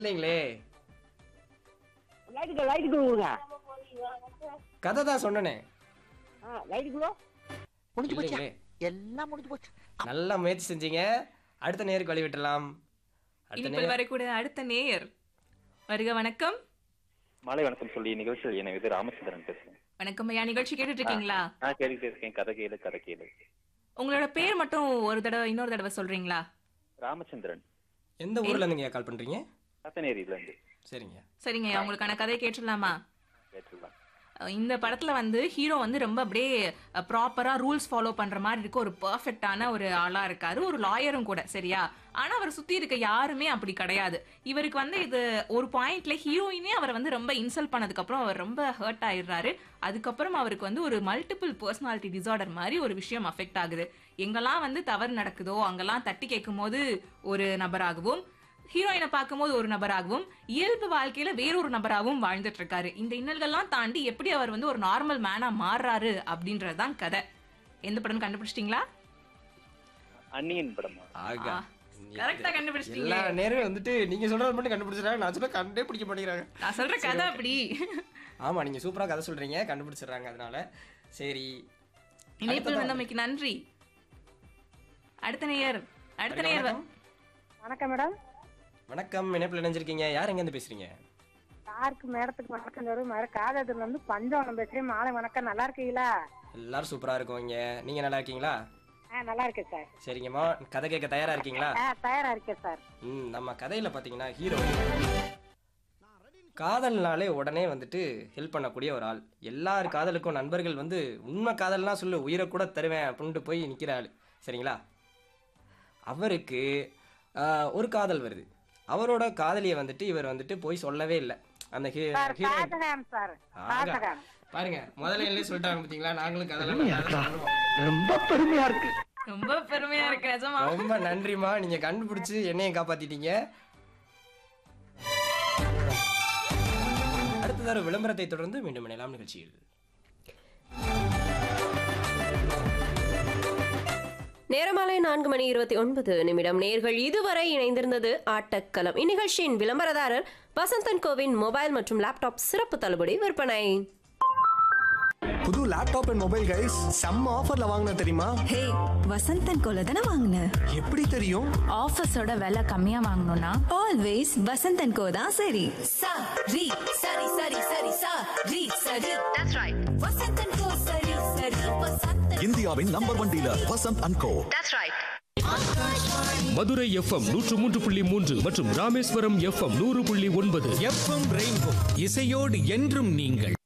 இல்லைங்களே லைட்டுக்கு லைட்டுக்கு கொடுங்க கதை தான் சொன்னனே ஆ லைட்டுக்குள்ள முடிஞ்சு போச்சு இல்லைங்களே எல்லாம் முடிஞ்சு போச்சு நல்லா முயற்சி செஞ்சீங்க அடுத்த நேருக்கு வழி விட்டுலாம் அடுத்த இனிப்பில் நேர் வரக்கூடிய அடுத்த நேயர் வருக வணக்கம் மாலை வணக்கம் சொல்லி நிகழ்ச்சியில் என இது ராமச்சந்திரன் பேசுறேன் வணக்கம் ஐயா நிகழ்ச்சி கேட்டுட்டு இருக்கீங்களா நான் கேட்டுட்டு இருக்கேன் கதை கேளு கதை கேளு உங்களோட பேர் மட்டும் ஒரு தடவை இன்னொரு தடவை சொல்றீங்களா ராமச்சந்திரன் எந்த ஊர்ல இருந்துங்க கால் பண்றீங்க கத்தநேரியில இருந்து சரிங்க சரிங்க ஐயா உங்களுக்கான கதையை கேட்டுடலாமா கேட்டுலாம் அஹ் இந்த படத்துல வந்து ஹீரோ வந்து ரொம்ப அப்படியே ப்ராப்பரா ரூல்ஸ் ஃபாலோ பண்ற மாதிரி இருக்க ஒரு பெர்ஃபெக்டான ஒரு ஆளா இருக்காரு ஒரு லாயரும் கூட சரியா ஆனா அவர் சுத்தி இருக்க யாருமே அப்படி கிடையாது இவருக்கு வந்து இது ஒரு பாயிண்ட்ல ஹீரோயினே அவரை வந்து ரொம்ப இன்சல்ட் பண்ணதுக்கு அப்புறம் அவர் ரொம்ப ஹர்ட் ஆயிடுறாரு அதுக்கப்புறம் அவருக்கு வந்து ஒரு மல்டிபிள் பர்சனாலிட்டி டிசார்டர் மாதிரி ஒரு விஷயம் அஃபெக்ட் ஆகுது எங்கெல்லாம் வந்து தவறு நடக்குதோ அங்கெல்லாம் தட்டி கேட்கும் போது ஒரு நபராகவும் ஹீரோயினை பார்க்கும்போது ஒரு நபராகவும் இயல்பு வாழ்க்கையில வேறொரு நபராகவும் வாழ்ந்துட்டு இருக்காரு இந்த இன்னல்கள்லாம் தாண்டி எப்படி அவர் வந்து ஒரு நார்மல் மேனா மாறுறாரு அப்படின்றதுதான் கதை எந்த படம் கண்டுபிடிச்சிட்டீங்களா அன்னியன் படமா ஆகா கரெக்டா கண்டுபிடிச்சிட்டீங்க எல்லா நேரம் வந்துட்டு நீங்க சொல்றது மட்டும் கண்டுபிடிச்சிடறாங்க நான் சொல்ல கண்டே பிடிக்க மாட்டேங்கிறாங்க நான் சொல்ற கதை அப்படி ஆமா நீங்க சூப்பரா கதை சொல்றீங்க கண்டுபிடிச்சிடுறாங்க அதனால சரி இணைப்பில் வந்தமைக்கு நன்றி அடுத்த நேயர் அடுத்த நேயர் வ- வணக்கம் மேடம் வணக்கம் இணைப்பில் இணைஞ்சிருக்கீங்க யார் எங்க இருந்து பேசுறீங்க யாருக்கு மேடத்துக்கு வணக்கம் தரும் மாதிரி காதத்துல இருந்து பஞ்சவனம் பேசுறேன் மாலை வணக்கம் நல்லா இருக்கீங்களா எல்லாரும் சூப்பரா இருக்கோங்க நீங்க நல்லா இருக்கீங்களா ஆ நல்லா இருக்கேன் சார் சரிங்கம்மா கதை கேட்க தயாரா இருக்கீங்களா ஆ தயாரா இருக்கேன் சார் ம் நம்ம கதையில பாத்தீங்கன்னா ஹீரோ காதல்னாலே உடனே வந்துட்டு ஹெல்ப் பண்ணக்கூடிய ஒரு ஆள் எல்லார் காதலுக்கும் நண்பர்கள் வந்து உண்மை காதல்லாம் சொல்லு உயிரை கூட தருவேன் அப்படின்ட்டு போய் நிற்கிற ஆள் சரிங்களா அவருக்கு ஆஹ், ஒரு காதல் வருது அவரோட காதலியை வந்துட்டு இவர் வந்துட்டு போய் சொல்லவே இல்லை அந்த ஹீ சார் ஹீரோ ஷாஜகான் சார் ஆகா. ஷாஜகான் பாருங்க முதல்ல என்ன சொல்லிட்டாங்க பாத்தீங்களா நாங்களும் காதல் ரொம்ப பெருமையா இருக்கு ரொம்ப பெருமையா இருக்கு நிஜமா ரொம்ப நன்றிம்மா நீங்க கண்டுபிடிச்சு என்னையும் காப்பாத்திட்டீங்க அடுத்ததொரு விளம்பரத்தை தொடர்ந்து மீண்டும் இணையலாம் நிகழ்ச்சியில் நேரமாலை நான்கு மணி இருபத்தி ஒன்பது நிமிடம் நேர்கள் இதுவரை இணைந்திருந்தது ஆட்டக்களம் இந்நிகழ்ச்சியின் விளம்பரதாரர் வசந்தன் கோவின் மொபைல் மற்றும் லேப்டாப் சிறப்பு தள்ளுபடி விற்பனை புது லேப்டாப் அண்ட் மொபைல் கைஸ் செம்ம ஆஃபர்ல வாங்கின தெரியுமா ஹே வசந்தன் கோல தானே வாங்கின எப்படி தெரியும் ஆஃபர்ஸோட விலை கம்மியா வாங்கணும்னா ஆல்வேஸ் வசந்தன் கோ தான் சரி சா ரி சரி சரி சரி சா ரி சரி தட்ஸ் ரைட் வசந்தன் கோ சரி சரி வசந்தன் இந்தியாவின் number one dealer Vasanth and co that's right Madurai FM நூற்று மூன்று புள்ளி மூன்று மற்றும் ராமேஸ்வரம் எஃப்எம் நூறு புள்ளி ஒன்பது எஃப்எம் ரெயின்போ இசையோடு என்றும் நீங்கள்